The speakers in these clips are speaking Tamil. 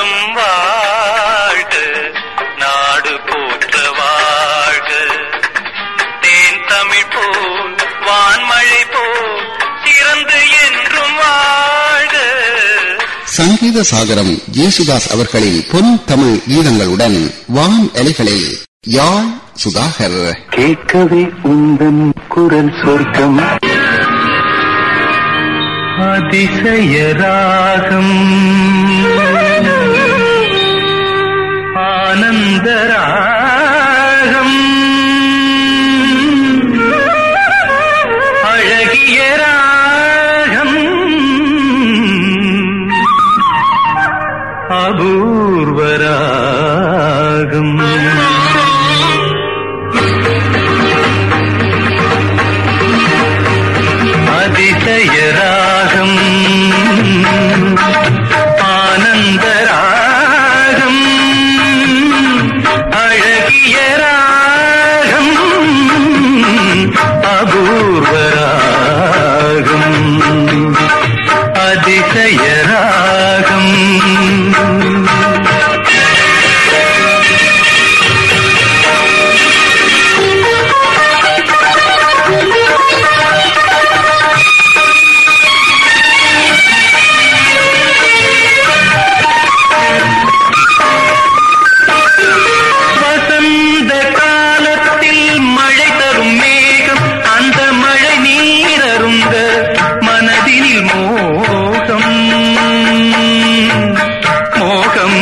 காலம் வாழ்க நாடு போற்ற வாழ்க தேன் தமிழ் போல் வான்மழை போல் சிறந்து என்றும் வாழ்க சங்கீத சாகரம் ஜேசுதாஸ் அவர்களின் பொன் தமிழ் கீதங்களுடன் வான் எலைகளில் யாழ் சுதாகர் கேட்கவே உந்தன் குரல் சொர்க்கம் அதிசய ராகம் ஆனந்த ராகம் அழகிய ராகம் அபூர்வ ராகம் அதிசய ராகம் ஆனந்த ராகம் அழகிய ராகம் அபூர்வ ராகம் அதிசய ராகம் வசந்த காலத்தில் மழை தரும் மேகம் அந்த மழை நீரருந்த மனதினில் மோகம் மோகம்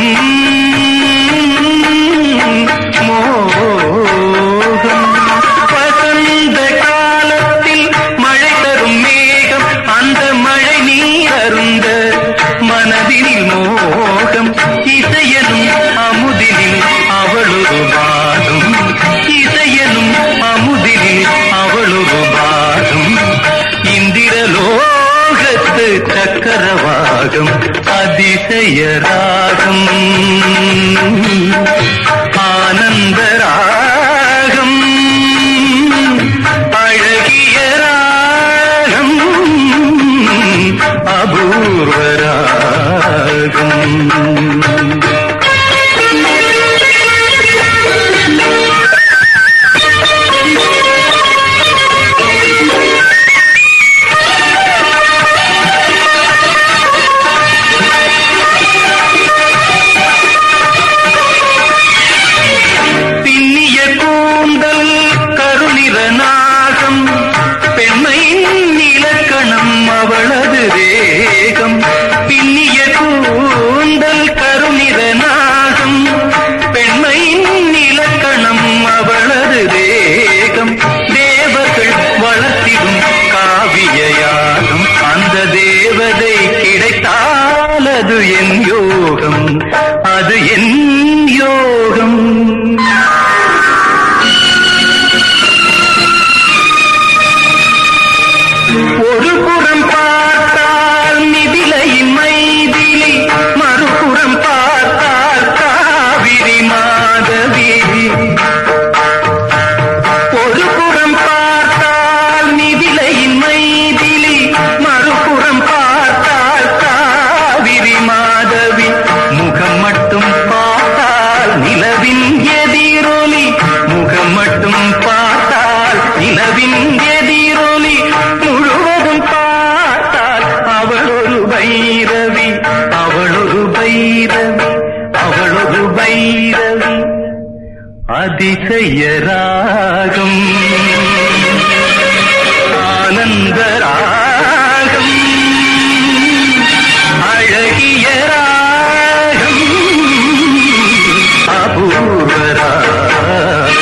மோகம் வசந்த காலத்தில் மழை தரும் மேகம் அந்த மழை நீரருந்த மனதினில் மோகம் இசையனும் அமுதினில் அவளொரு பாடும் இசையனும் அமுதினில் அவளொரு பாடும் இந்திரலோகத்து சக்கரவாகம் அதிசய ராகம் ஆனந்த ராகம் அழகிய ராகம் அபூர்வ ராகம் பின்னிய கூந்தல் கருநிற நாகம் பெண்மையின் இலக்கணம் அவளது தேகம் பின்னிய கூந்தல் கருநிற நாகம் பெண்மையின் இலக்கணம் அவளது தேகம் தேவர்கள் வளர்த்திடும் காவியயாகம் அந்த தேவதை கிடைத்தால் அது என் யோகம் அது என் யோகம் ஒரு புறம் பார்த்தால் மிதிலையின் மைதிலி மறுபுறம் பார்த்தால் காவிரி மாதவி ஒரு புறம் பார்த்தால் மிதிலையின் மைதிலி மறுபுறம் பார்த்தால் காவிரி மாதவி முகம் மட்டும் பார்த்தால் நிலவின் எதிரொலி முகம் மட்டும் பார்த்தால் நிலவின் எதிரொலி முழுவதும் பார்த்தால் அவளொரு பைரவி அவளொரு பைரவி அவளொரு பைரவி அதிசய ராகம் ஆனந்த ராகம் அழகிய ராகம் அபூர்வ ராகம்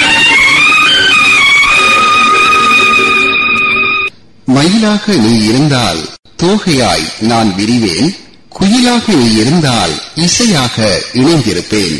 மயிலாக நீ இருந்தால் தோகையாய் நான் விரிவேன் குயிலாக நீ இருந்தால் இசையாக இணைந்திருப்பேன்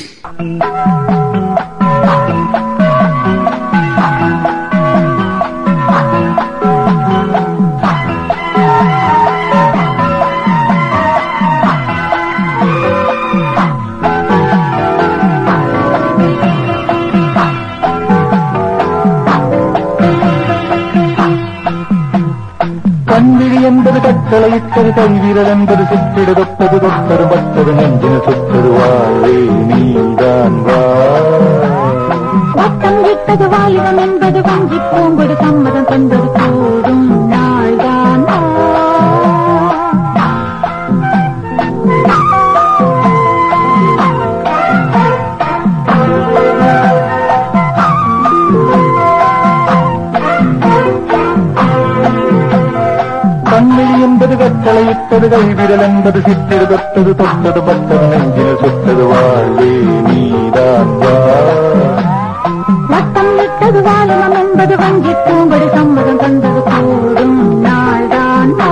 கண்விழி என்பது கட்ட கட்டளையிட்டது கைவிரல் என்பது சுற்றிடு தொட்டது தொட்டது பட்டது நெஞ்சின சுட்டது வாழ்வே நீதான் வா வட்டம் விட்டது வாலிபம் என்பது வஞ்சி பூங்கொடு சம்மதம் தந்தது கூடும் நாள்தான் வா. கண்ணில் என்பது கட்டளையிட்டது கைவிரல் என்பது சிற்றிடு தொட்டது தொட்டது பட்டது நெஞ்சின சுட்டது வாழ்வே நீதான் வா வட்டம் விட்டது வாலிபம் என்பது வஞ்சி பூங்கொடு சம்மதம் தந்தது கூடும் நாள்தான் வா.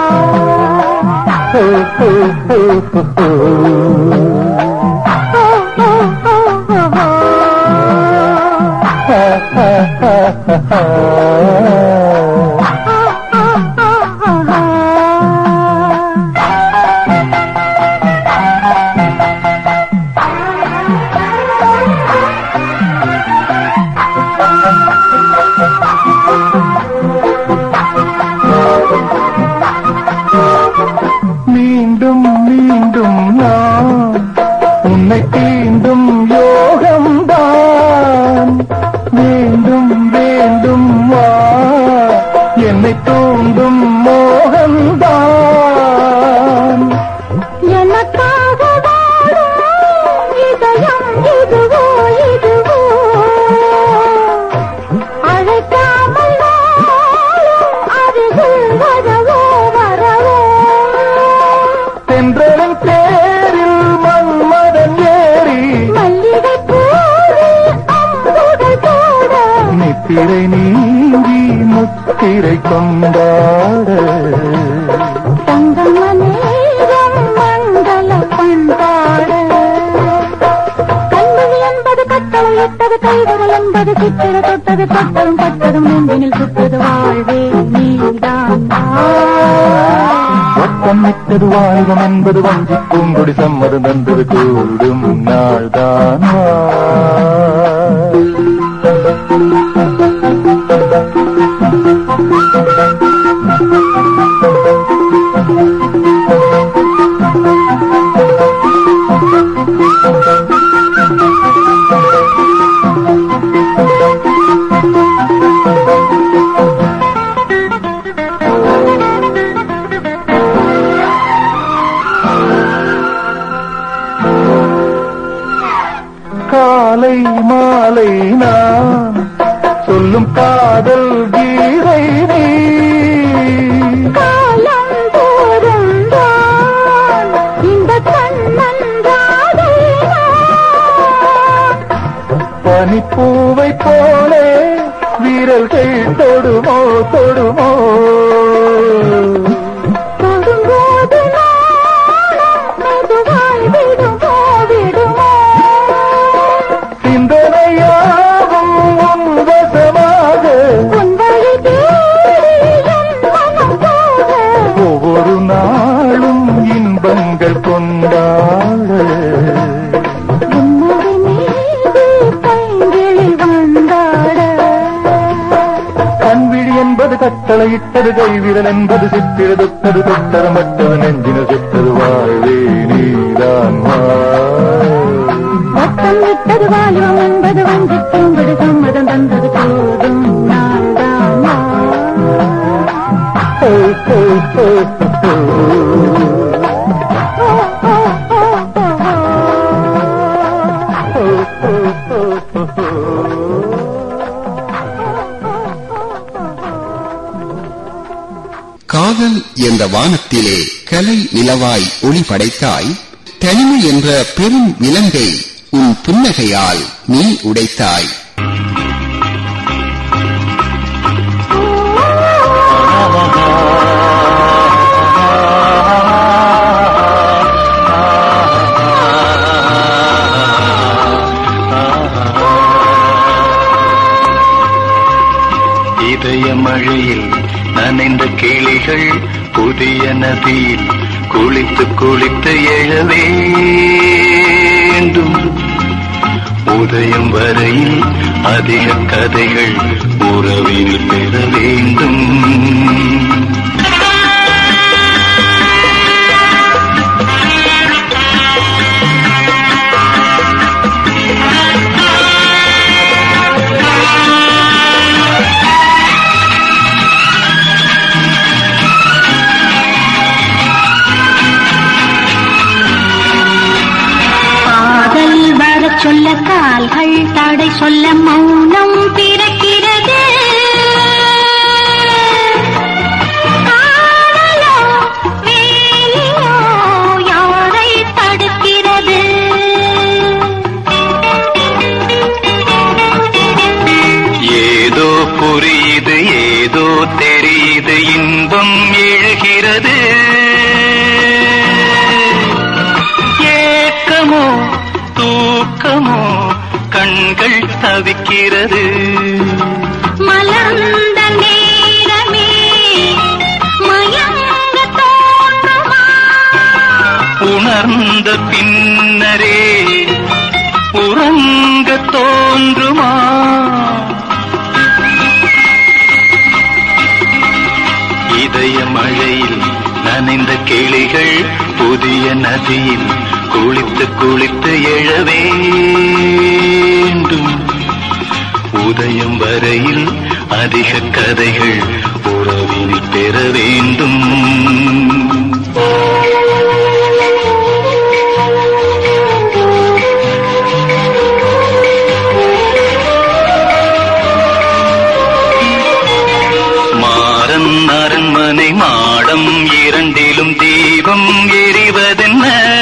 ஓ, ஓ, ஓ, ஓ, ஓ. ஓ, ஓ, ஓ, ஓ, ஓ. ஆ, ஆ, ஆ, ஆ, ஆ. மீண்டும் மீண்டும் நான் உன்னை தீண்டும் யோகம்தான் வேண்டும் வேண்டும் வா என்னை தூண்டும் மோகம்தான் எனக்காக வாழும் இதயம் இதுவோ இதுவோ அழைக்காமல் நாளும் அருகில் வரவோ வரவோ தென்றலின் பேரில் மன்மதன் ஏறி மல்லிகை பூவில் அம்புகள் போட நித்திரை நீங்கி முத்திரை கொண்டாட தங்கம் அநேகம் மங்கள பண்பாட கண்மணி என்பது கட்டளையிட்டது கைவிரல் என்பது சித்திர தொட்டது தொட்டதும் பட்டதும் நெஞ்சினில் சுட்டது வாழ்வே நீதான் வா. ஒப்பம் விட்டது வாழ்வம் என்பது வஞ்சி பூங்கொடி சம்மதம் தந்தது கூடும் நாள்தான் வா. காலை மாலை நான் சொல்லும் காதல் கீதை நீ காலம் தோறும் தான் இந்த கண்ணன் ராதை நான். பனிப்பூவை போலே வீரர்கள் தொடுமோ தொடுமோ தொடும்போது நாணம் மெதுவாய் விடுமோ விடுமோ சிந்தனையாகும் உன் வசமாக உன் வழி தேடி என் மனம் போக ஒவ்வொரு நாளும் இன்பங்கள் கொண்டாட உன்னடி மீது பைங்கிளி வந்தாட கண்விழி என்பது கட்டளையிட்டது கைவிரல் என்பது சித்திர தொட்டது தொட்டது மட்டது நெஞ்சின சுட்டது வாழ்வே நீதான் வா வட்டம் விட்டது வாலிபம் என்பது வஞ்சி பூங்கொடு சம்மதம் தந்தது போதும் நாள்தான் வா. ஓ, ஓ, ஓ, ஓ. ஓ, ஓ, ஓ, ஓ, ஓ. ஓ, ஓ, ஓ, ஓ. காதல் என்ற வானத்திலே கலை நிலவாய் ஒளி படைத்தாய் தனிமை என்ற பெரும் விலங்கை உன் புன்னகையால் நீ உடைத்தாய் இதய மழையில் நனைந்த கிளிகள் புதிய நதியில் குளித்து குளித்து எழ வேண்டும் உதயம் வரையில் அதிக கதைகள் உறவில் பெற வேண்டும் சொல்ல கால்கள் தடை சொல்ல மௌனம் பிறக்கிறது காதலோ, வேலியோ யாரை தடுக்கிறது ஏதோ புரியுது ஏதோ தெரியுது இன்பம் எழுகிறது ஏக்கமோ தூக்கமோ கண்கள் தவிக்கிறது மலர்ந்த நேரமே மயங்க தோன்றுமா உணர்ந்த பின்னரே உறங்க தோன்றுமா இதய மழையில் நனைந்த கிளிகள் புதிய நதியில் குளித்து குளித்து எழ வேண்டும் உதயம் வரையில் அதிக கதைகள் உறவினில் பெற வேண்டும் மாறன் அரண்மனை மாடம் இரண்டிலும் தீபம் எரிவதென்ன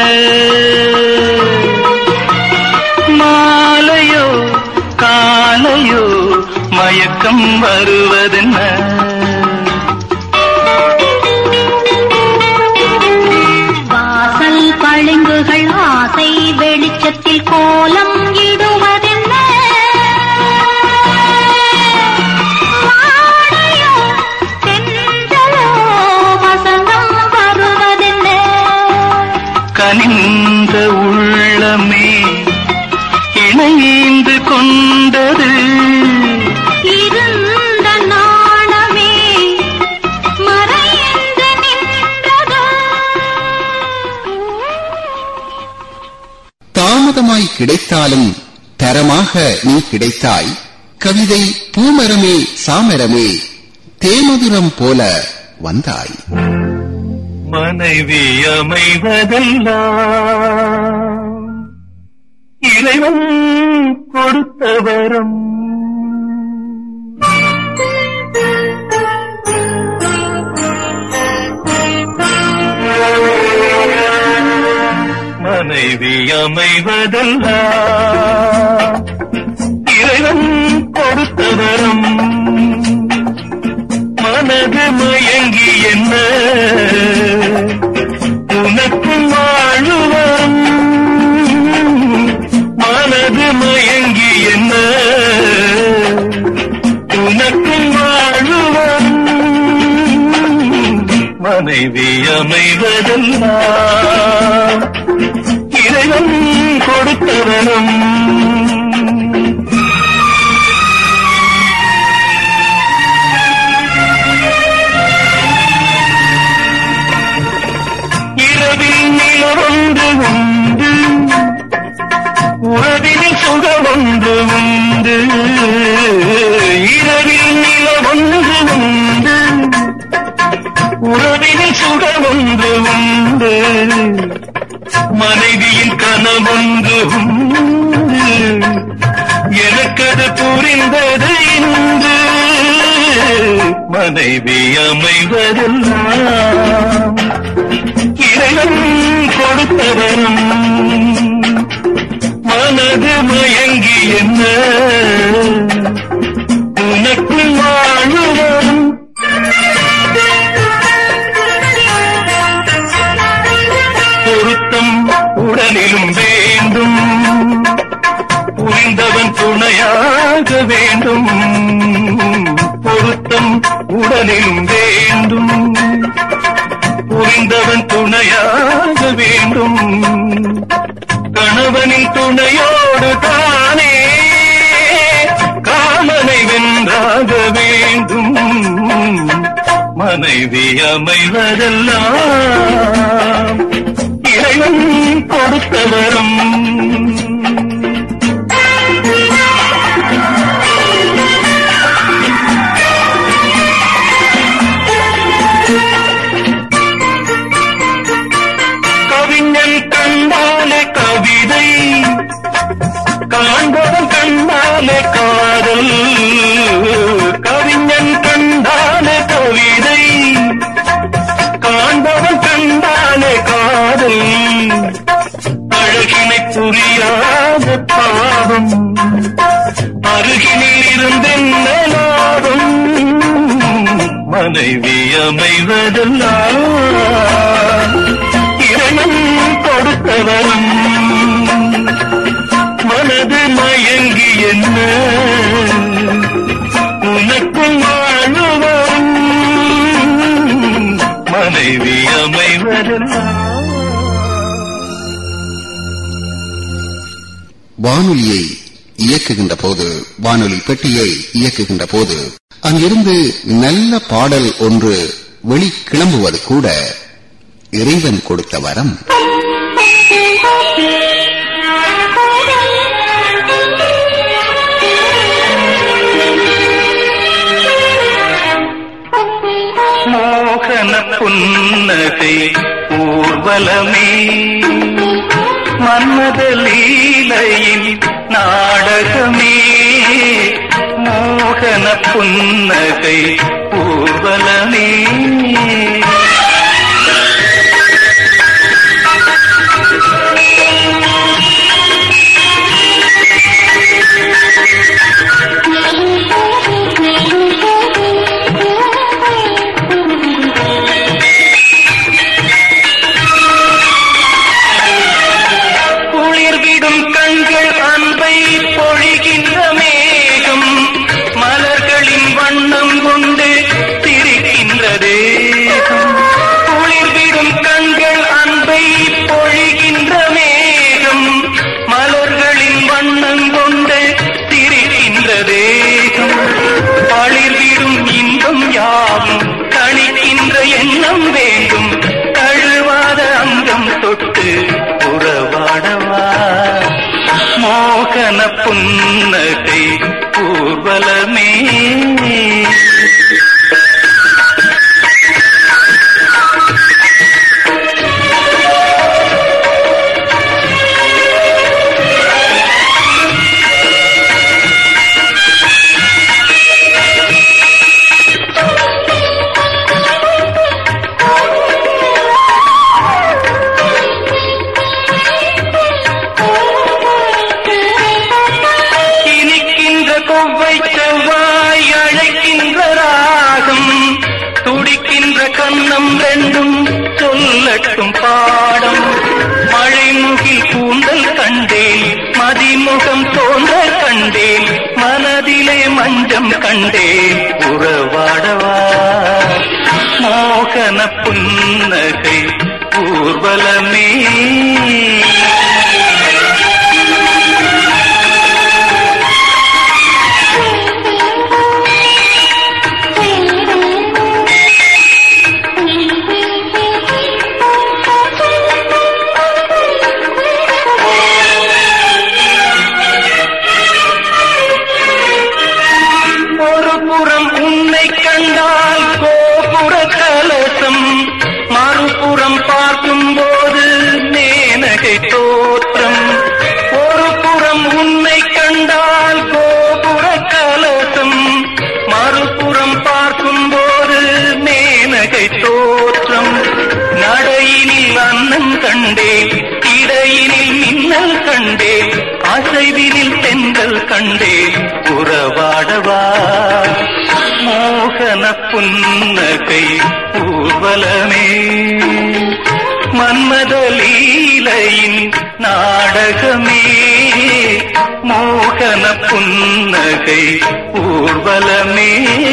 மாலையோ காலையோ மயக்கம் வருவதென்ன வாசல் பளிங்குகள் ஆசை வெளிச்சத்தில் கோலம் இடுவதென்ன வாடையோ, தென்றலோ, வசந்தம் வருவதென்ன கனிந்த உள்ளமே இணைந்து கொண்டது இருந்த நாணமே மறைந்து நின்றது தாமதமாய் கிடைத்தாலும் தரமாக நீ கிடைத்தாய் கவிதை பூமரமே சாமரமே தேமதுரம் போல வந்தாய் மனைவி அமைவதெல்லாம் இறைவன் கொடுத்த வரம் மனைவி அமைவதெல்லாம் இறைவன் கொடுத்த வரம் மனது மயங்கி என்ன உனக்கும் வாழுவம் மனது மயங்கி என்ன உனக்கும் வாழுவம் மனைவி அமைவதெல்லாம் இறைவன் கொடுத்தவனும் இரவில் நிலவொன்று உண்டு உறவினில் சுகமொன்று உண்டு இரவில் நிலவொன்று உண்டு உறவினில் சுகமொன்று உண்டு மனைவியின் கனவொன்று உண்டு எனக்கது புரிந்தது இன்று மனைவி அமைவதெல்லாம் இறைவன் கொடுத்தவரும் மனது மயங்கி என்ன உனக்கு வாழுவரும் பொருத்தம் உடலிலும் வேண்டும் புரிந்தவன் துணையாக வேண்டும் பொருத்தம் உடலிலும் வேண்டும் புரிந்தவன் துணையாக வேண்டும் கணவனின் துணையோடு தானே காமனை வென்றாக வேண்டும் மனைவி அமைவதெல்லாம் இறைவன் கொடுத்தவரும் கவிஞன் கண்டாலே கவிதை காண்பவன் கண்டாலே காதல் கவிஞன் கண்டாலே கவிதை காண்பவன் கண்டாலே காதல் அழகினை புரியாத பாவம் அருகினில் இருந்தென்ன லாபம் மனைவி அமைவதெல்லாம் இறைவன் கொடுத்தவரும் மனது மயங்கி என்ன உனக்கும் வாழுவரும் மனைவி அமைவதெல்லாம் வானொலியை இயக்குகின்ற போது வானொலி பெட்டியை இயக்குகின்ற போது அங்கிருந்து நல்ல பாடல் ஒன்று வெளி கிளம்புவது கூட இறைவன் கொடுத்த வரம் மோகன புன்னகை ஊர்வலமே மன்மத லீலையின் நாடகமே மோகன புன்னகை ஊர்வலமே குளிர்விடும் கண்கள் அன்பை பொழிகின்ற மேகம் மலர்களின் வண்ணம் கொண்டு சிரிக்கின்ற தேகம் குளிர்விடும் கண்கள் அன்பை பொழிகின்ற மேகம் மலர்களின் வண்ணம் கொண்டு சிரிக்கின்ற தேகம் பளிர்விடும் இன்பம் யாவும் கணிக்கின்ற எண்ணம் வேண்டும் தழுவாத அங்கம் தொட்டு உறவாடவா மோகன புன்னகை ஊர்வலமே இனிக்கின்ற கொவ்வை செவ்வாய் அழைக்கின்ற ராகம் துடிக்கின்ற கன்னம் ரெண்டும் சொல்லட்டும் பாடம் மழைமுகில் கூந்தல் கண்டேன் மதிமுகம் தோன்ற கண்டேன் மனதிலே மஞ்சம் கண்டேன் உறவாடவா மோகன புன்னகை ஊர்வலமே ஒரு புறம் உன்னை கண்டால் கோபுர கலசம் மறுபுறம் பார்க்கும் போது மேனகை தோற்றம் ஒரு புறம் உன்னை கண்டால் கோபுர கலசம் மறுபுறம் பார்க்கும் போது மேனகை தோற்றம் நடையினில் அன்னம் கண்டேன் இடையினில் மின்னல் கண்டேன் அசைவினில் தென்றல் கண்டேன் உறவாடவா மோகன புன்னகை ஊர்வலமே மன்மத லீலையின் நாடகமே மோகன புன்னகை ஊர்வலமே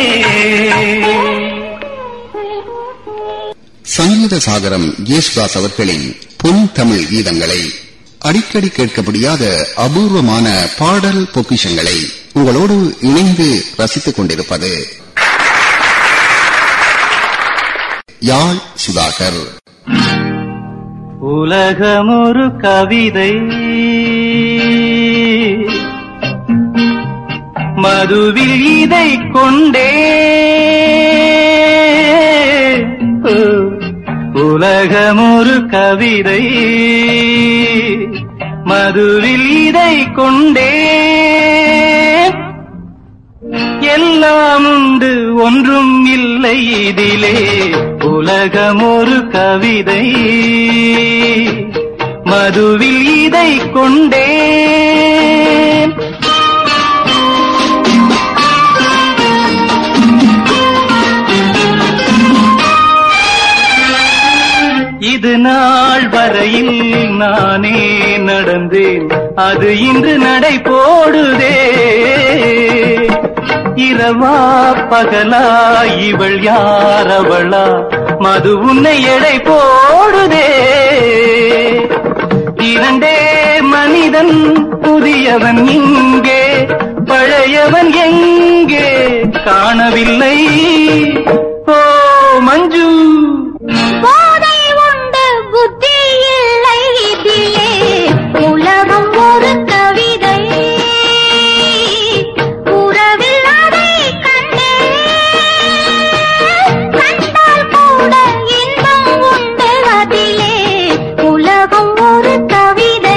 சங்கீத சாகரம் ஜேசுதாஸ் அவர்களின் பொன் தமிழ் கீதங்களை அடிக்கடி கேட்க முடியாத அபூர்வமான பாடல் பொக்கிஷங்களை உங்களோடு இணைந்து ரசித்துக் கொண்டிருப்பது யாழ் சுதாகர் உலகமொரு கவிதை மதுவில் இதை கொண்டே உலகமொரு கவிதை மதுவில் இதை கொண்டே எல்லாம் உண்டு ஒன்றும் இல்லை இதிலே உலகம் ஒரு கவிதை மதுவில் இதை கொண்டே இது நாள் வரையில் நானே நடந்தேன் அது இன்று நடை போடுதே இரவா பகலா இவள் யார் அவளா மது உன்னை எடை போடுதே இரண்டே மனிதன் புதியவன் இங்கே பழையவன் எங்கே காணவில்லை ஓ மஞ்சு போதை உண்டு புத்தி இல்லை இதிலே உலகம் ஒரு கவிதை உறவில் அதை கண்டே கண்டால் கூட இன்பம் உண்டு அதிலே உலகம் ஒரு கவிதை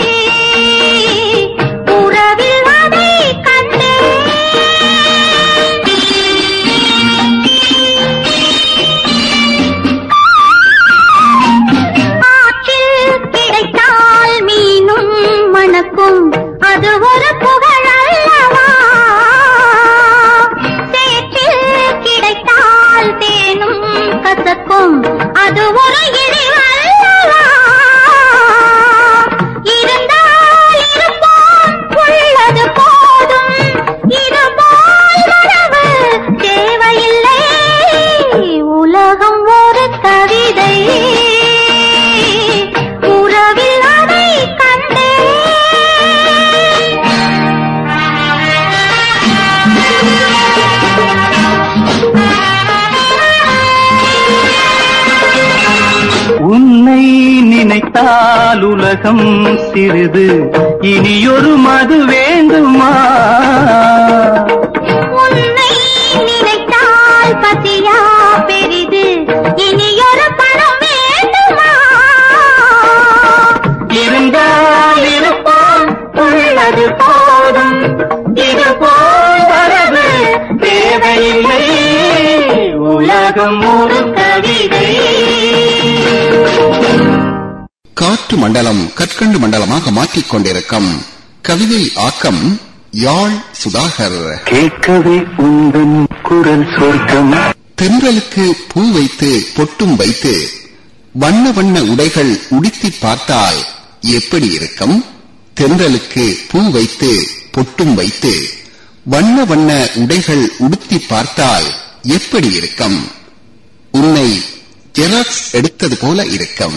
உறவில் அதை கண்டே ஆற்றில் கிடைத்தால் மீனும் மணக்கும் அது ஒரு புகழ் அல்லவா சேற்றில் கிடைத்தால் தேனும் கசக்கும் அது ஒரு இழிவல்லவா இருந்தால் இருப்போம் உள்ளது போதும் இதுபோல் வரவு தேவையில்லை உலகம் ஒரு கவிதை உறவில் அதை கண்டே உன்னை நினைத்தால் உலகம் சிறிது இனியொரு மது வேண்டுமா உன்னை நினைத்தால் பசியா பெரிது இனியொரு பணம் வேண்டுமா இருந்தால் இருப்போம் உள்ளது போதும் இது போல் வரவு தேவையில்லை உலகம் ஒரு கவிதை காற்று மண்டலம் கற்கண்டு மண்டலமாக மாற்றிக் கொண்டிருக்கும் கவிதை ஆக்கம் யாழ் சுதாகர் கேட்கவே உந்தன் குரல் சொர்க்கம் தென்றலுக்கு பூ வைத்து பொட்டும் வைத்து வண்ண வண்ண உடைகள் உடுத்தி பார்த்தால் எப்படி இருக்கும் தென்றலுக்கு பூ வைத்து பொட்டும் வைத்து வண்ண வண்ண உடைகள் உடுத்தி பார்த்தால் எப்படி இருக்கும் உன்னை ஜெராக்ஸ் எடுத்தது போல இருக்கும்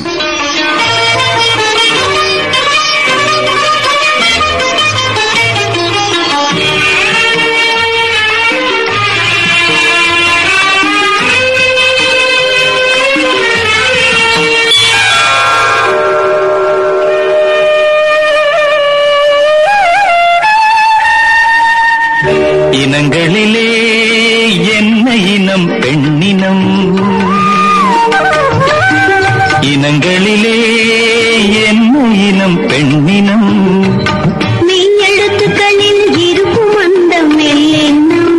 இனங்களிலே என்ன இனம் பெண்ணினம் இனங்களிலே என்ன இனம் பெண்ணினம் மெய்யெழுத்துக்களில் இருக்கும் அந்த மெல்லெண்ணம்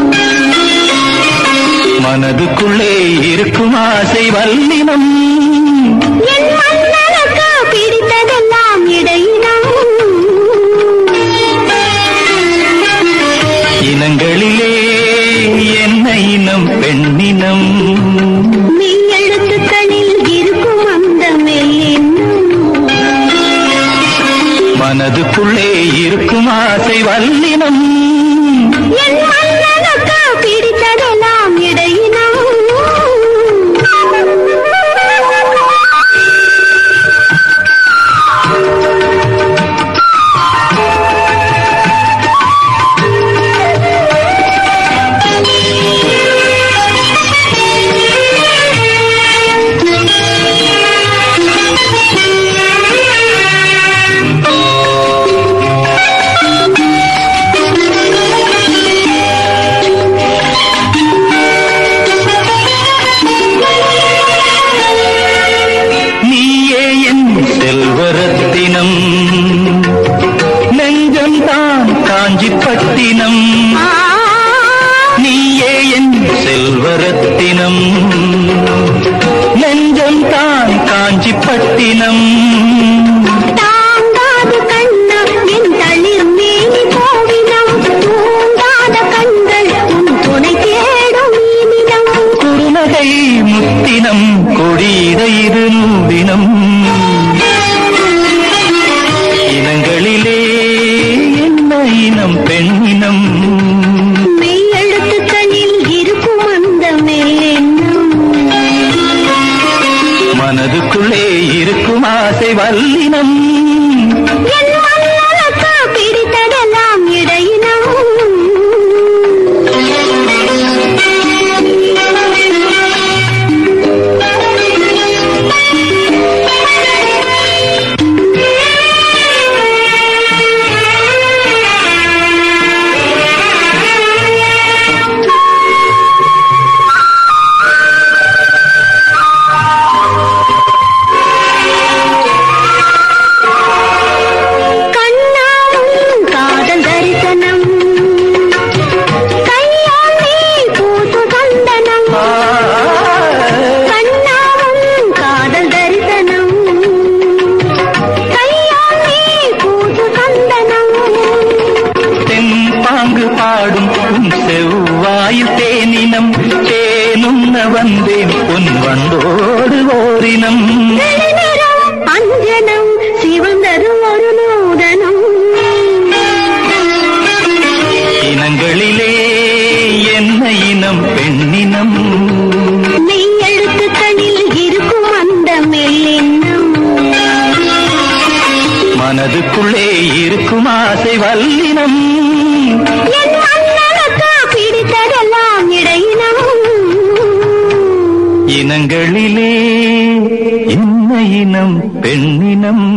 மனதுக்குள்ளே இருக்கும் ஆசை வல்லினம் என் மன்னனுக்கு பிடித்ததெல்லாம் இடையினம் இனங்களிலே என்ன இனம் பெண்ணினம் மெய்யெழுத்துக்களில் இருக்கும் அந்த மெல்லெண்ணம் மனதுக்குள்ளே இருக்கும் ஆசை வல்லினம் என் மன்னனுக்கு பிடித்ததெல்லாம் இடையினம் நீயே என் செல்வரத்தினம் மனதுக்குள்ளே இருக்கும் ஆசை வல்லினம் என் அண்ணனுக்கு பிடித்ததெல்லாம் இடையினம் இனங்களிலே என்ன இனம் பெண்ணினம்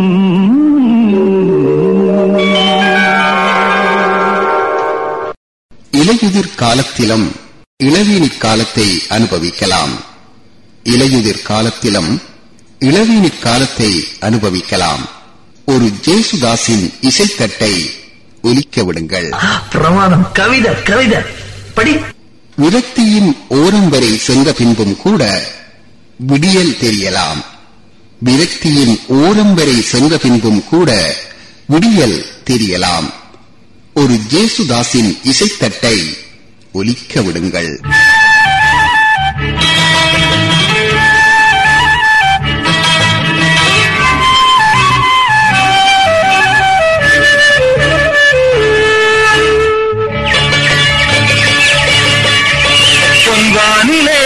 இலையுதிர் காலத்திலும் இளவேனிக் காலத்தை அனுபவிக்கலாம் இலையுதிர் காலத்திலும் இளவேனிக் காலத்தை அனுபவிக்கலாம் ஒரு ஜேசுதாஸின் இசைத்தட்டை ஒலிக்க விடுங்கள் பிரமாதம் கவிதை கவிதை படி விரக்தியின் ஓரம் வரை சென்ற பின்பும் கூட விடியல் தெரியலாம் விரக்தியின் ஓரம் வரை சென்ற பின்பும் கூட விடியல் தெரியலாம் ஒரு ஜேசுதாஸின் இசைத்தட்டை ஒலிக்க விடுங்கள் பொன்வானிலே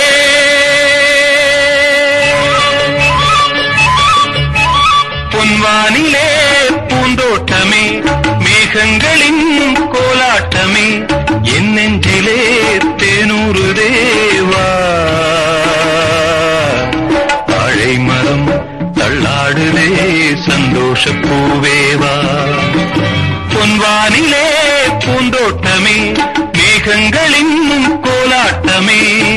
பொன்வானிலே பூந்தோட்டமே மேகங்களின் கோலாட்டமே என் நெஞ்சிலே தேனூறு தேவா வாழை மரம் தள்ளாடுதே சந்தோஷ பூவேவா பொன்வானிலே பூந்தோட்டமே மேகங்களின் கோலாட்டமே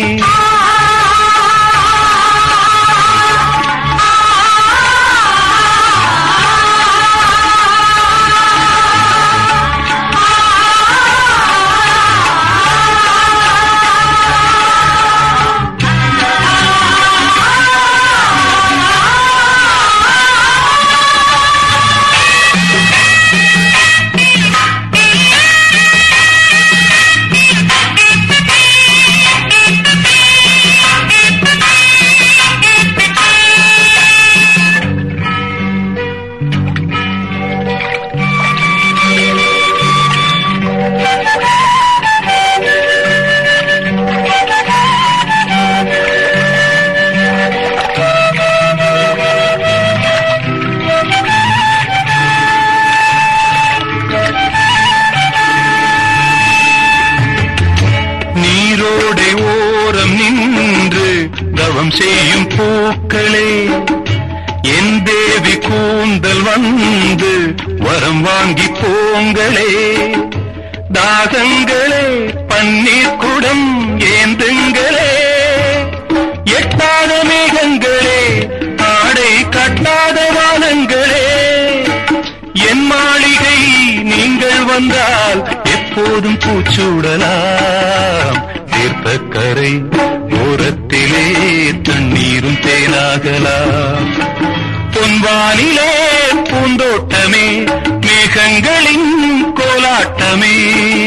நீரோடை ஓரம் நின்று தவம் செய்யும் பூக்களே என் தேவி கூந்தல் வந்து வரம் வாங்கி போங்களே தாகங்களே பன்னீர் குடம் ஏந்துங்களே எட்டாத மேகங்களே ஆடை கட்டாத வானங்களே என் மாளிகை நீங்கள் வந்தால் எப்போதும் பூச்சூடலாம் தீர்த்தக்கரை ஓரத்திலே தண்ணீரும் தேனாகலாம் பொன்வானிலே பூந்தோட்டமே மேகங்களின் கோலாட்டமே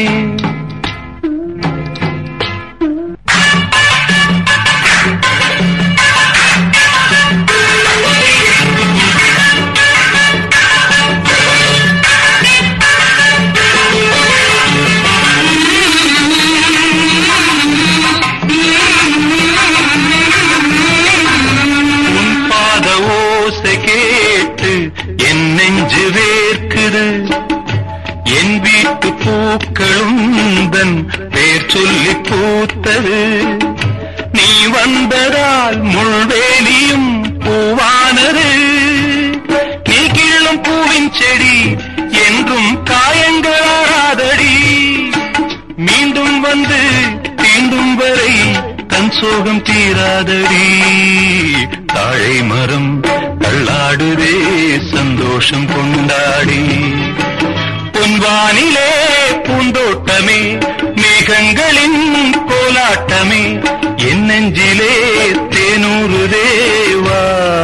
உன் பாத ஓசை கேட்டு என் நெஞ்சு வேர்க்குது என் வீட்டு பூக்களும் தன் பேர் சொல்லி பூத்தது நீ வந்ததால் முள்வேலியும் பூவானது நீ கிள்ளும் பூவின் செடி என்றும் காயங்களாராதடி மீண்டும் வந்து தீண்டும் வரை தன் சோகம் தீராதடி தாழை மரம் தள்ளாடுதே சந்தோஷம் கொண்டாடி பொன்வானிலே பூந்தோட்டமே மேகங்களின் கோலாட்டமே என் நெஞ்சிலே தேனூறு தேவா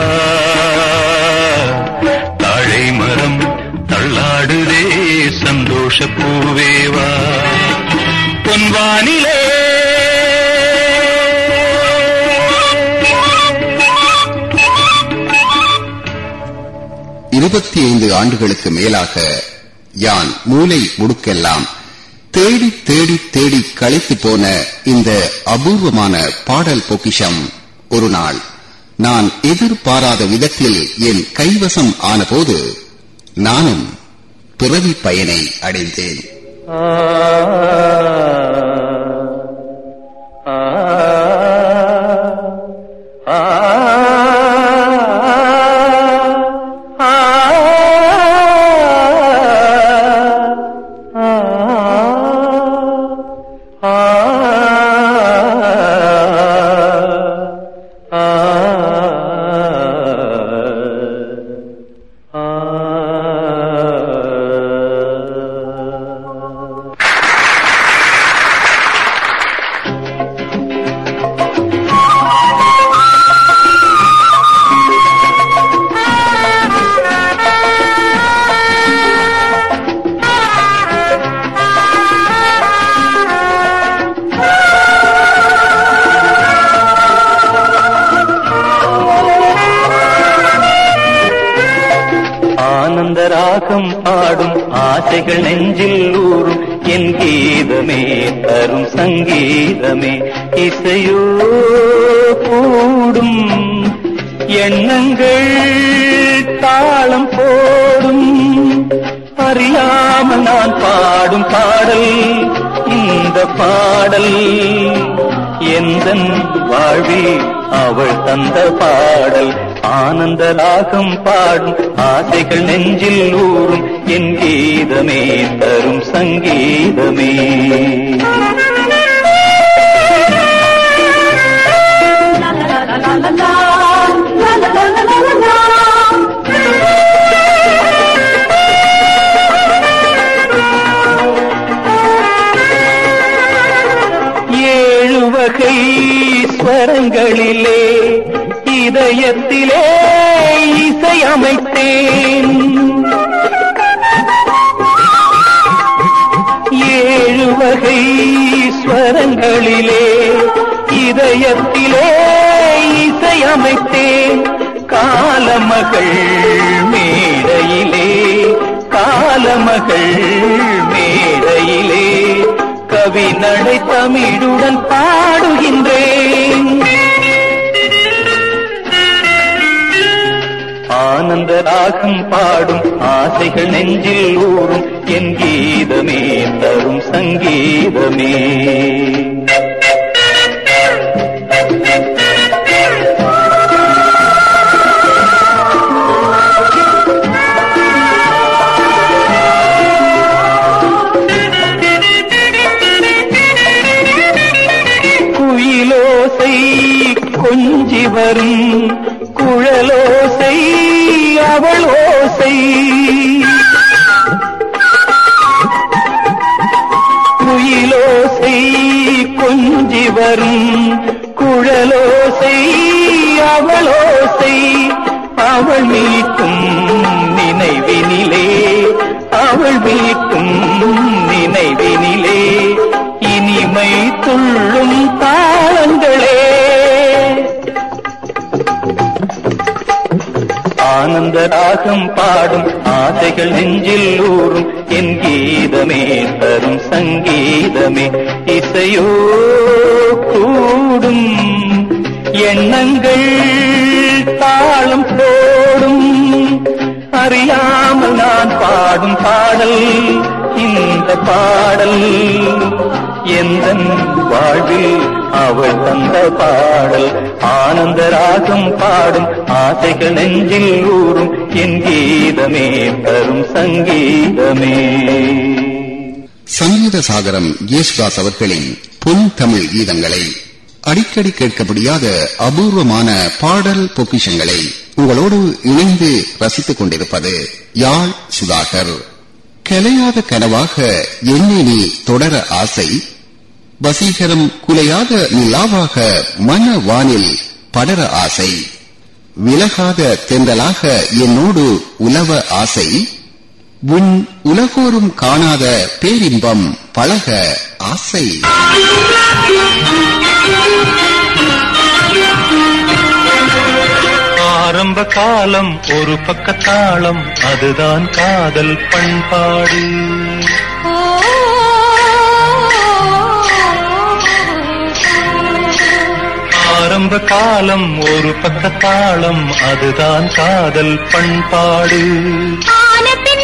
தாழை மரம் தள்ளாடுதே சந்தோஷ பூவேவா பொன்வானிலே இருபத்தி ஐந்து ஆண்டுகளுக்கு மேலாக யான் மூலை முடுக்கெல்லாம் தேடி தேடி தேடி களைத்து போன இந்த அபூர்வமான பாடல் பொக்கிஷம் ஒரு நாள் நான் எதிர்பாராத விதத்தில் என் கைவசம் ஆனபோது நானும் பிறவி பயனை அடைந்தேன் ஆனந்த ராகம் பாடும் ஆசைகள் நெஞ்சில் ஊறும் என் கீதமே தரும் சங்கீதமே இசையோ கூடும் எண்ணங்கள் தாளம் போடும் அறியாமல் நான் பாடும் பாடல் இந்த பாடல் எந்தன் வாழ்வில் அவள் தந்த பாடல் ஆனந்த ராகம் பாடும் ஆசைகள் நெஞ்சில் ஊறும் என் கீதமே தரும் சங்கீதமே ஏழு வகை ஸ்வரங்களிலே இதயத்திலே இசை அமைத்தேன் ஏழு வகை ஸ்வரங்களிலே இதயத்திலே இசை அமைத்தேன் காலமகள் மேடையிலே காலமகள் மேடையிலே கவி நடை தமிழுடன் பாடுகின்றேன் ஆனந்த ராகம் பாடும் ஆசைகள் நெஞ்சில் ஊறும் என் கீதமே தரும் சங்கீதமே குயிலோசை கொஞ்சி வரும் குழலோசை அவள் ஓசை குயிலோசை கொஞ்சி வரும் குழலோசை அவளோசை அவள் மீட்டும் நினைவினிலே அவள் மீட்டும் நினைவினிலே இனிமை துள்ளும் தாளங்களே ஆனந்த ராகம் பாடும் ஆசைகள் நெஞ்சில் ஊறும் என் கீதமே தரும் சங்கீதமே இசையோ கூடும் எண்ணங்கள் தாளம் போடும் அறியாமல் நான் பாடும் பாடல் இந்த பாடல் எந்த வாழ்வில் அவள் தந்த பாடல் ஆனந்த ராகம் பாடும் ஆசைகள் நெஞ்சில் ஊறும் என் கீதமே தரும் சங்கீதமே சங்கீத சாகரம் ஜேசுதாஸ் அவர்களின் பொன் தமிழ் கீதங்களை அடிக்கடி கேட்க முடியாத அபூர்வமான பாடல் பொக்கிஷங்களை உங்களோடு இணைந்து ரசித்துக் கொண்டிருப்பது யாழ் சுதாகர் கலையாத கனவாக என்னை நீ தொடர ஆசை வசீகரம் குலையாத நிலாவாக மன வானில் படர ஆசை விலகாத தென்றலாக என்னோடு உலவ ஆசை உன் உலகோரும் காணாத பேரின்பம் பழக ஆசை ஆரம்ப காலம் ஒரு பக்கத்தாளம் அதுதான் காதல் பண்பாடு ஆரம்ப காலம் ஒரு பக்கத்தாளம் அதுதான் காதல் பண்பாடு ஆன பின்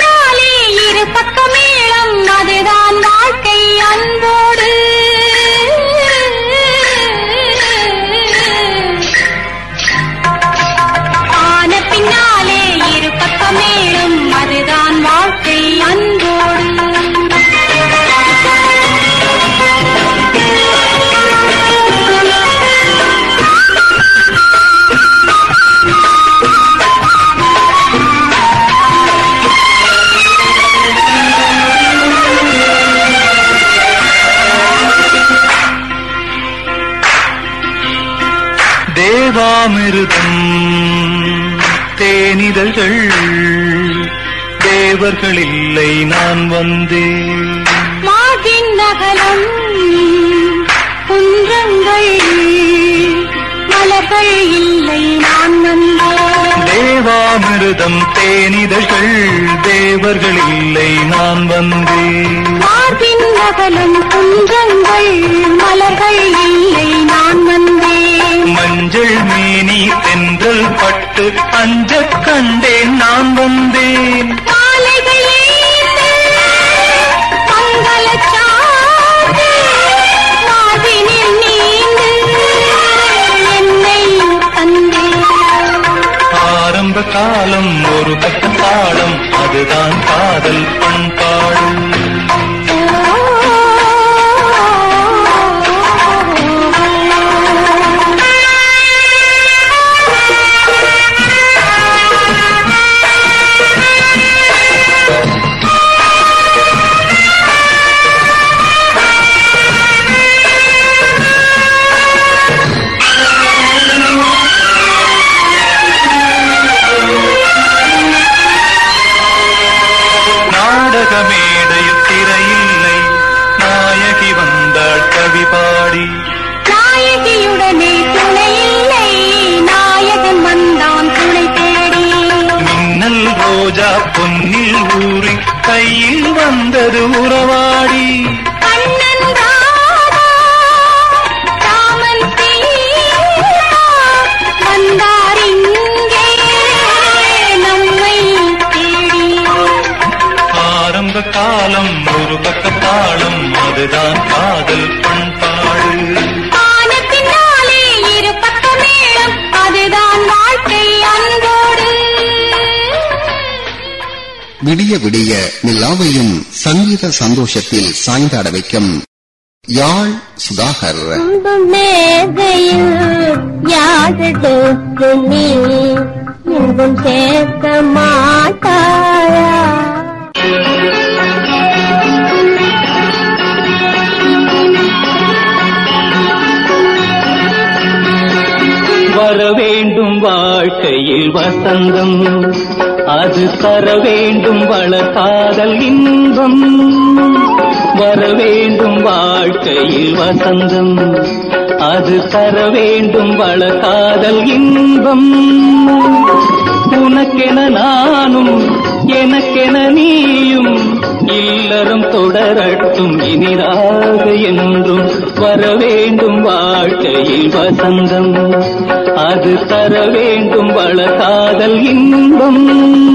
தேவாமிருதம் தேனிதழ்கள் தேவர்கள் இல்லை நான் வந்தேன் மார்பின் நகலம் குன்றங்கள் மலர்கள் இல்லை நான் வந்தேன் தேவாமிருதம் தேனிதழ்கள் தேவர்கள் இல்லை நான் வந்தேன் மார்பின் நகலம் குன்றங்கள் மலர்கள் இல்லை நான் வந்தேன் மஞ்சள் மேனி தென்றல் பட்டு அஞ்சக் கண்டேன் நான் வந்தேன் மாலைகள் ஏந்து மங்களச் சாந்து மார்பினில் நீந்து என்னை தந்தேன் ஆரம்ப காலம் ஒரு பக்க தாளம் அதுதான் காதல் பண்பாடு நாடக மேடையில் திரையில்லை நாயகி வந்தாள் கவி பாடி நாயகியுடனே துணை இல்லை நாயகன் வந்தான் துணை தேடி மின்னல் ரோஜா பொன்னில் ஊறி கையில் வந்தது உறவாடி கண்ணன் ராதா ராமன் சீதா வந்தார் இங்கே நம்மை தேடி ஆரம்ப காலம் ஒரு பக்க தாளம் அதுதான் காதல் பண்பாடு ஆனத்தினாலே இரு பக்க மேளம் அதுதான் வாழ்க்கை அன்போடு விடிய விடிய நிலாவையும் சங்கீத சந்தோஷத்தில் சாய்ந்தாட வைக்கும் யாழ் சுதாகர் அன்பும் மேதையில் யாழெடுத்து நீ இன்பம் சேர்க்க மாட்டாயா வர வேண்டும் வாழ்க்கையில் வசந்தம் அது தர வேண்டும் வளர்காதல் இன்பம் வர வேண்டும் வாழ்க்கையில் வசந்தம் அது தர வேண்டும் வளர்காதல் இன்பம் உனக்கென நானும் எனக்கென நீயும் இல்லறம் தொடரட்டும் இனிதாக என்றும் வர வேண்டும் வாழ்க்கையில் வசந்தம் அது தர வேண்டும் வளர்காதல் இன்பம்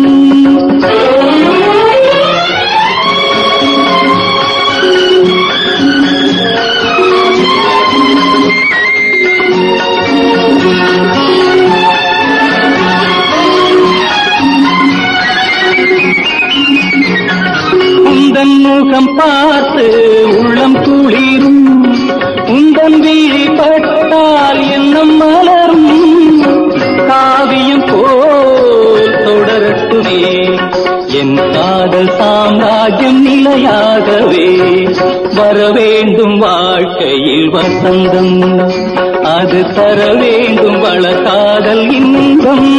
உந்தன் முகம் பார்த்து உள்ளம் குளிரும் உந்தன் விழி பட்டால் எண்ணம் மலரும் காவியம் போல் தொடரட்டுமே என் காதல் சாம்ராஜ்யம் நிலையாகவே வர வேண்டும் வாழ்க்கையில் வசந்தம் அது தர வேண்டும் வளர்காதல் இன்பம்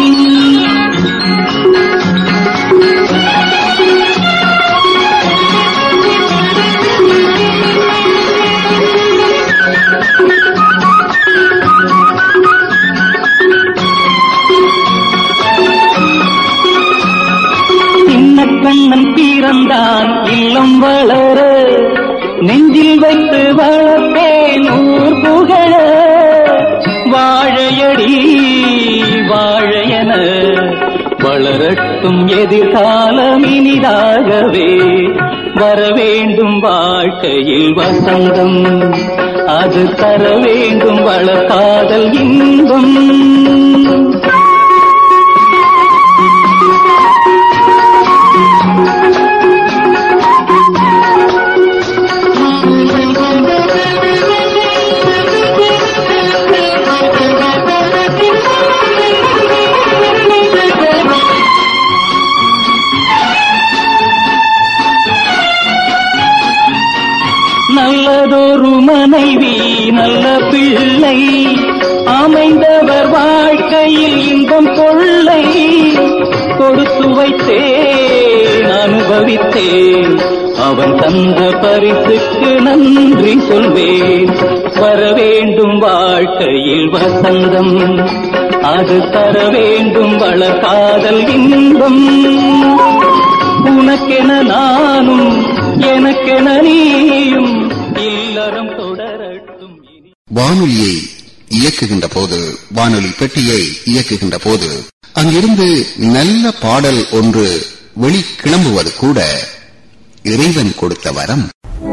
சின்ன கண்ணன் பிறந்தான் இல்லம் வளர நெஞ்சில் வைத்து வளர்ப்பேன் ஊர் புகழ வாழையடி வாழையன வளரட்டும் எதிர்காலம் இனிதாகவே வர வேண்டும் வாழ்க்கையில் வசந்தம் அது தர வேண்டும் வளர்காதல் இன்பம் நல்லதொரு மனைவி நல்ல பிள்ளை அமைந்தவர் வாழ்க்கையில் இன்பம் கொள்ளை கொடுத்து வைத்தேன் அனுபவித்தேன் அவன் தந்த பரிசுக்கு நன்றி சொல்வேன் வர வேண்டும் வாழ்க்கையில் வசந்தம் அது தர வேண்டும் வள காதல் இன்பம் உனக்கென நானும் எனக்கென நீயும் இல்லறம் தொடரட்டும் இனி வானொலியை இயக்குகின்ற போது வானொலி பெட்டியை இயக்குகின்ற போது அங்கிருந்து நல்ல பாடல் ஒன்று வெளி கிளம்புவது கூட இறைவன் கொடுத்த வரம்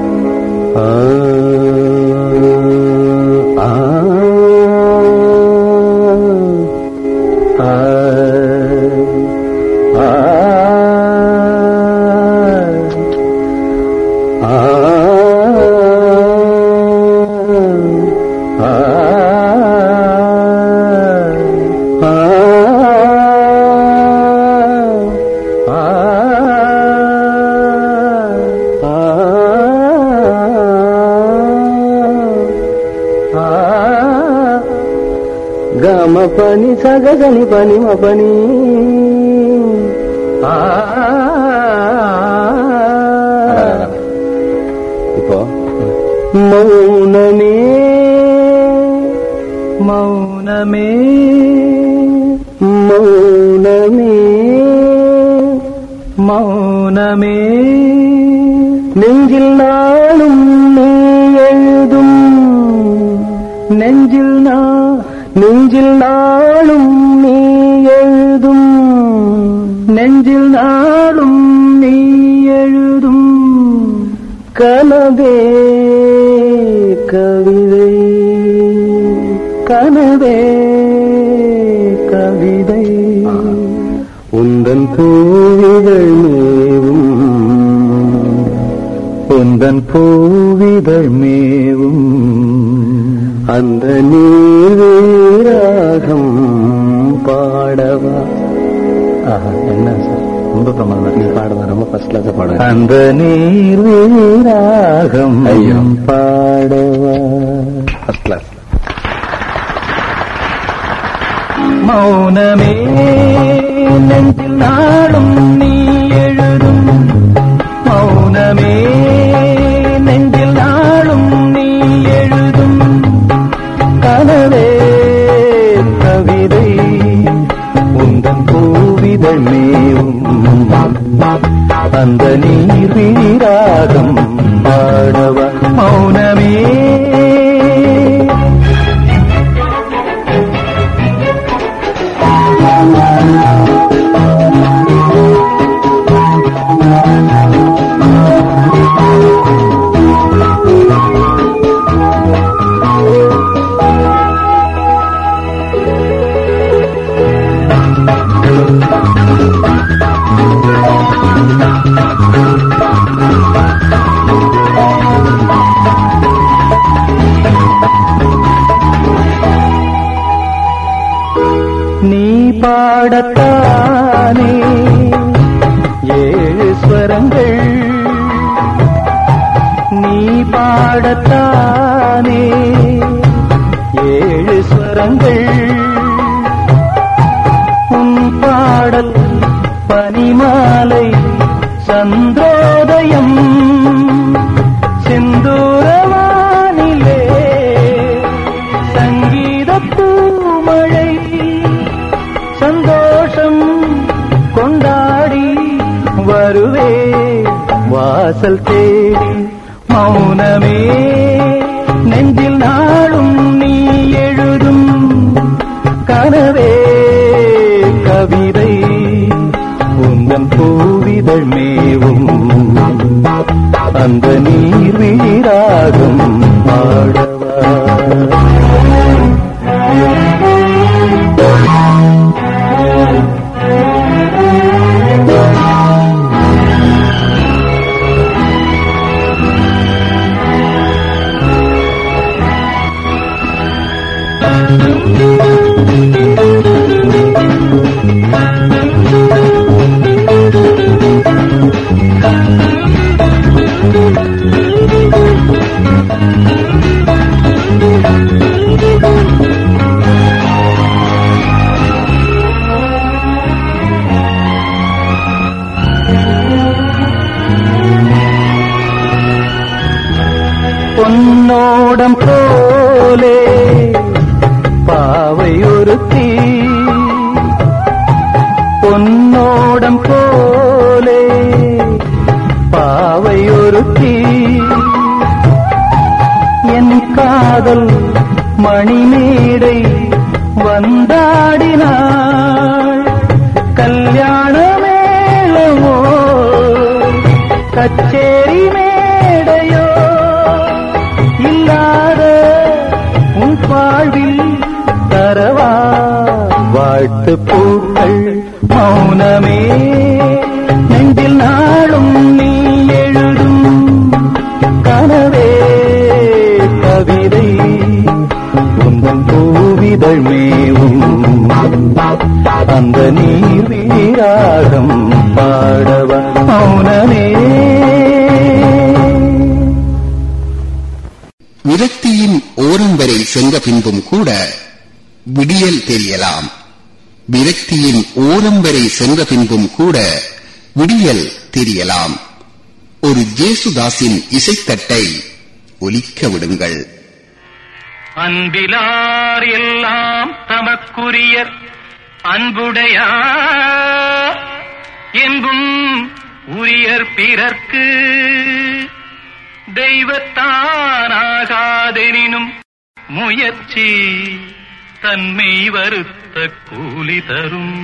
గమ పని సగజని పని మ పని ఆ. இப்போ மௌனமே மௌனமே மௌனமே மௌனமே நெஞ்சில் நாளும் நீ எழுதும் நெஞ்சில் நா நெஞ்சில் நாளும் நீ எழுதும் நெஞ்சில் நாளும் நீ எழுதும் கனவே கவிதை கனவே கவிதை உந்தன் பூவிதழ் மேவும் உந்தன் பூவிதழ் மேவும் அந்த நீராகம் பாடவா ஆஹா, என்ன சார் ரொம்ப பிரமாதம் நீ பாடுவா ரொம்ப ஃபர்ஸ்ட் கிளாஸ் பாடுவேன் அந்த நீர் வீராகம் பாடவா ஃபர்ஸ்ட் கிளாஸ் மௌனமே நெஞ்சில் நாளும் நீ எழுதும் மௌனமே நெஞ்சில் நாளும் நீ எழுதும் கனவே கவிதை உந்தன் பூவிதழ் மேவும் அந்த நீர் வீராகம் பாடவ மௌனமே நீ பாடத்தானே ஏழு ஸ்வரங்கள் நீ பாடத்தானே ஏழு ஸ்வரங்கள் உன் பாடல் பனிமாலை சந்திரோதயம் செந்தூரவானிலே சங்கீத பூமழை சந்தோஷம் கொண்டாடி வருவே வாசல் தேடி மௌனமே நெஞ்சில் நாளும் நீ எழுதும் கனவே கவிதை உந்தன் பூவிதழ் மேவும் அந்த நீர் வீராகும் பாடவா ஒருத்தி என் காதல் மணிமேடை வந்தாடினாள் கல்யாண மேளமோ கச்சேரி மேடையோ இல்லாத உன் வாழ்வில் தரவா வாழ்த்து பூக்கள் மௌனமே நெஞ்சில் நாளும் நீ எழுதும் கனவே கவிதை உந்தன் பூவிதழ் மேவும் அந்த நீர் வீராகம் பாடவ மௌனமே விரக்தியின் ஓரம் வரை சென்ற பின்பும் கூட விடியல் தெரியலாம் விரக்தியின் ஓரம் வரை சென்ற பின்பும் கூட விடியல் தெரியலாம் ஒரு ஜேசுதாஸின் இசைத்தட்டை ஒலிக்க விடுங்கள் அன்பிலார் எல்லாம் தமக்குரியர் அன்புடையார் என்பும் உரியர் பிறர்க்கு தெய்வத்தானாகாதெனினும் முயற்சி தன்மை வருத்த கூலி தரும்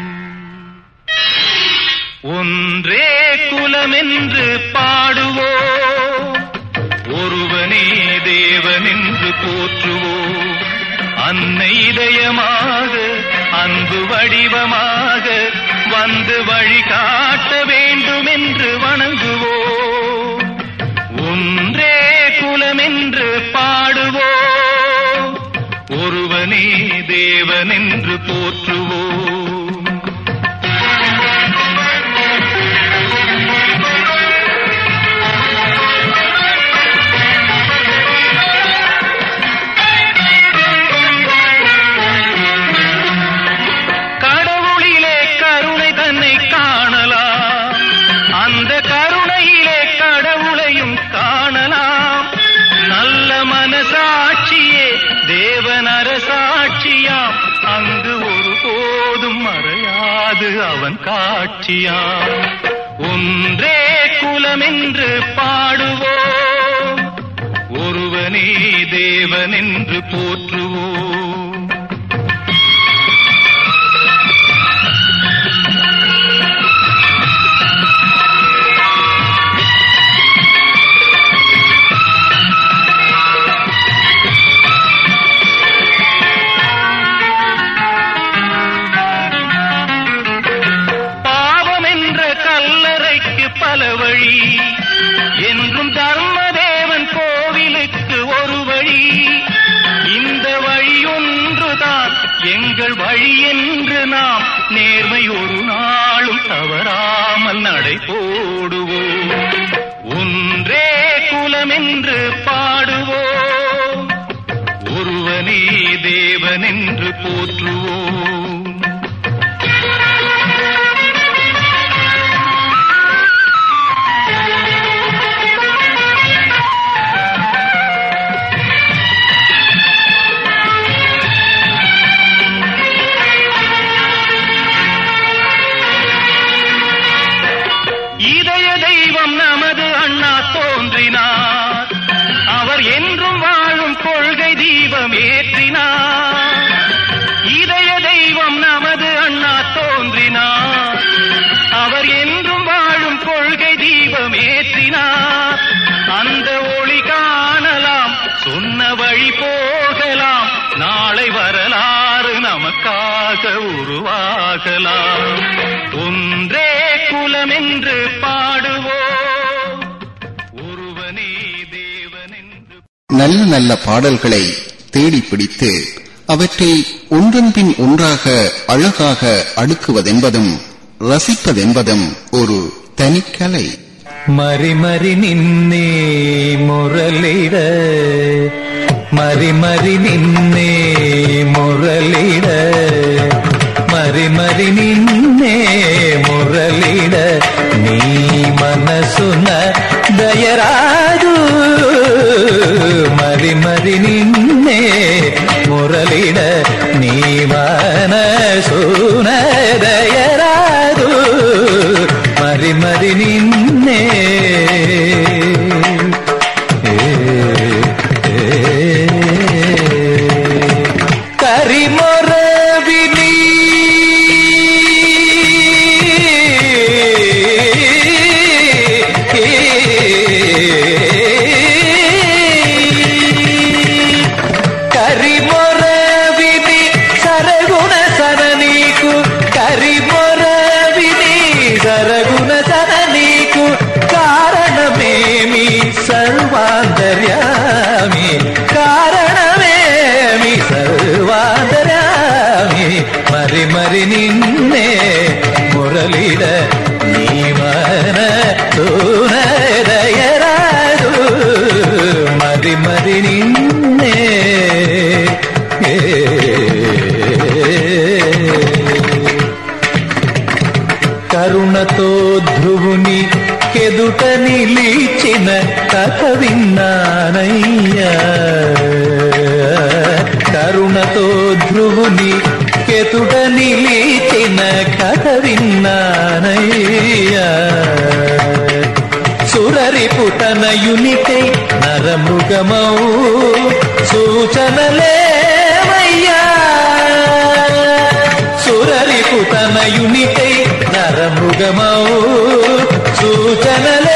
ஒன்றே குலமென்று பாடுவோம் ஒருவனே தேவனென்று போற்றுவோம் அன்னை இதயமாக அன்பு வடிவமாக வந்து வழிகாட்ட வேண்டும் என்று வணங்குவோம் ஒன்றே குலமென்று பாடுவோம் ஒருவனே தேவனென்று போற்றுவோம் கடவுளிலே கருணை தன்னை காணலாம் அந்த கருணையிலே கடவுளையும் காணலாம் நல்ல மனசாட்சியே தேவன் அரசாட்சியாம் அங்கு ஒருபோதும் மறையாது அவன் காட்சியாம் ஒன்றே குலமென்று பாடுவோம் ஒருவனே தேவனென்று போற்றுவோம் பாவம் என்ற கல்லறைக்கு பல வழி என்றும் தர்மதேவன் கோவிலுக்கு ஒரு வழி இந்த வழி ஒன்றுதான் எங்கள் வழி என்று நாம் நேர்மை ஒரு நாளும் தவறாமல் நடை போடுவோம் ஒன்றே குலமென்று பாடுவோம் ஒருவனே தேவனென்று போற்றுவோம் இதய தெய்வம் நமது அண்ணா தோன்றினார் அவர் என்றும் வாழும் கொள்கை தீபம் ஏற்றினார் இதய தெய்வம் நமது அண்ணா தோன்றினார் அவர் என்றும் வாழும் கொள்கை தீபம் ஏற்றினார் அந்த ஒளி காணலாம் சொன்ன வழி போகலாம் நாளை வரலாறு நமக்காக உருவாகலாம் ஒன்றே குலமென்று பாடுவோம் ஒருவனே தேவனென்று நல்ல நல்ல பாடல்களை தேடி பிடித்து அவற்றை ஒன்றன் பின் ஒன்றாக அழகாக அடுக்குவதென்பதும் ரசிப்பதென்பதும் ஒரு தனிக்கலை ಮರಿ ಮರಿ ನಿನ್ನೆ ಮುರಳಿಡ ಮರಿ ಮರಿ ನಿನ್ನೆ ಮುರಳಿಡ ಮರಿ ಮರಿ ನಿನ್ನೆ ಮುರಳಿಡ ನೀ ಮನಸ್ಸುನ ದಯರಾದು ಮರಿ ಮರಿ ನಿನ್ನೆ ಮುರಳಿಡ ನೀ ಮನಸ್ಸುನ ದಯರಾದು ಮರಿ ಮರಿ మరి నిన్నే ఏ, ఏ, కరిమొర విని కరిమొర విని సరగుణ సన నీకు కరిమొర విని సరగుణ సన నీకు కారణమేమి సర్వాంతర్యామి కారణమేమి సర్వాంతర్యామి మరి మరి నిన్నే మురళిడ నీ మన దయరాదు మరి మరి నిన్నే కరుణతో ధ్రువుని కెదుట నిలిచిన కథ విన్నానయ్యా కరుణతో ధ్రువుని కెతుట నిలిచిన కథ విన్నానయ్యా సురరిపుతనయునికై నరమృగమౌ సూచనలేవయ్యా సురరిపుతనయునికై నరమృగమౌ సూచనల